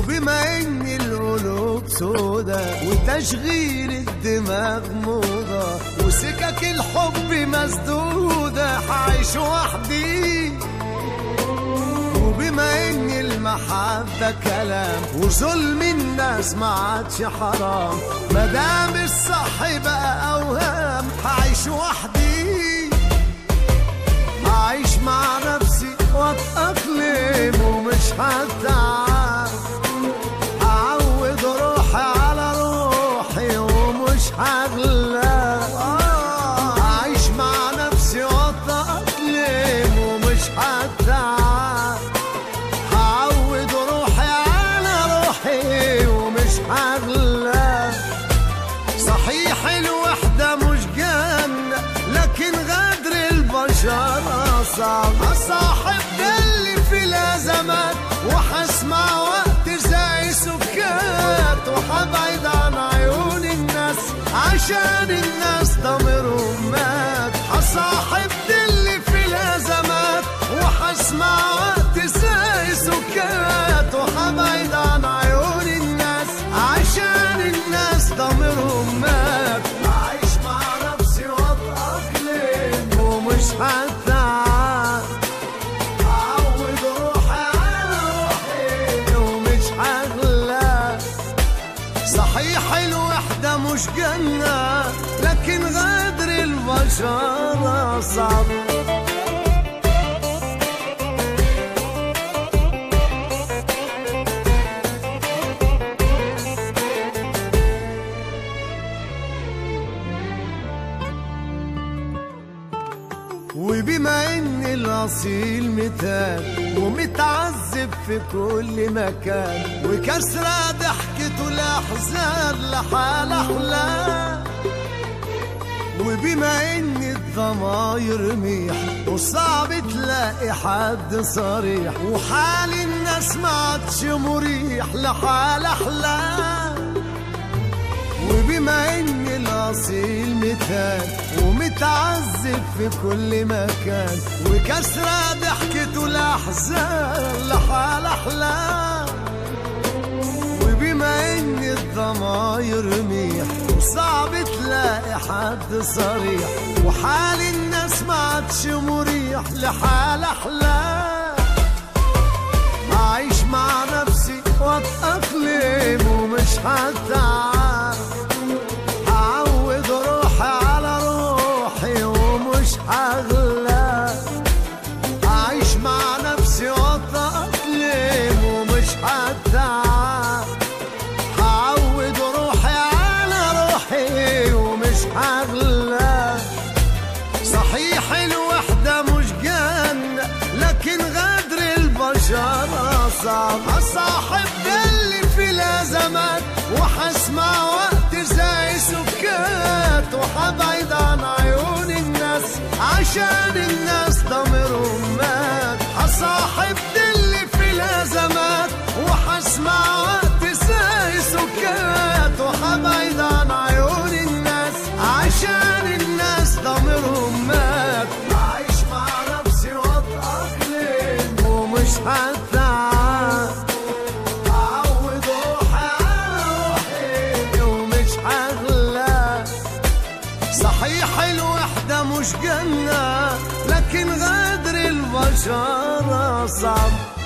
وبما ان القلوب سودا وتشغيل الدماغ موضة وسكك الحب مسدودة هعيش وحدي وبما ان المحبة كلام وظلم الناس ما عادش حرام مدام الصح بقى اوهام هعيش وحدي هعيش مع نفسي واتأقلم ومش هتعب هعود روحي على روحي ومش هغلى هعيش مع نفسي واتأقلم ومش هتعب هعود روحي على روحي ومش هغلى صحيح الوحدة مش جنة لكن غدر البشر أصعب أصاحب ده اللي في الأزمات وحسمع وقت زي سكات وحبعد عن عيون الناس عشان الناس ضميرهم مات هصاحب ده اللي في الأزمات وحسمع وقت زي سكات وحبعد عن عيون الناس عشان الناس ضميرهم مات عايش مع نفسي واتأقلم ومش هتعب أعود روحي على روحي ومش هغلى صحيح الوحدة مش جنة لكن غدر البشر أصعب وبما ان الاصيل متاب ومتعذب في كل مكان وكسرة ضحكته الاحزان لحال احلام وبما ان الضماير ميح وصعب تلاقي حد صريح وحال الناس ما عادش مريح لحال احلام وبما ان الاصيل مثال ومتعذب في كل مكان وكسرة ضحكته الاحزان لحال احلام وبما ان الضماير ميح وصعب تلاقي حد صريح وحال الناس ما عادش مريح لحال احلام أعيش مع نفسي وأتأقلم ومش هتعب أعود روحي على روحي ومش هغلى أعيش مع نفسي وأتأقلم ومش هتعب أعود روحي على روحي ومش هغلى صحيح الوحدة مش جنة لكن غدر البشر أصعب أصاحب ده اللي في الأزمات وحسمع وقت زي سكات وحبعد عن عيون الناس عشان الناس ضميرهم مات هصاحب ده اللي في الأزمات وحسمع وقت زي سكات وحبعد عن عيون الناس عشان الناس ضميرهم مات عايش مع نفسي واتأقلم ومش هتعب أعود روحي على روحي ومش هغلى صحيح الوحدة مش جنة لكن غدر البشر صعب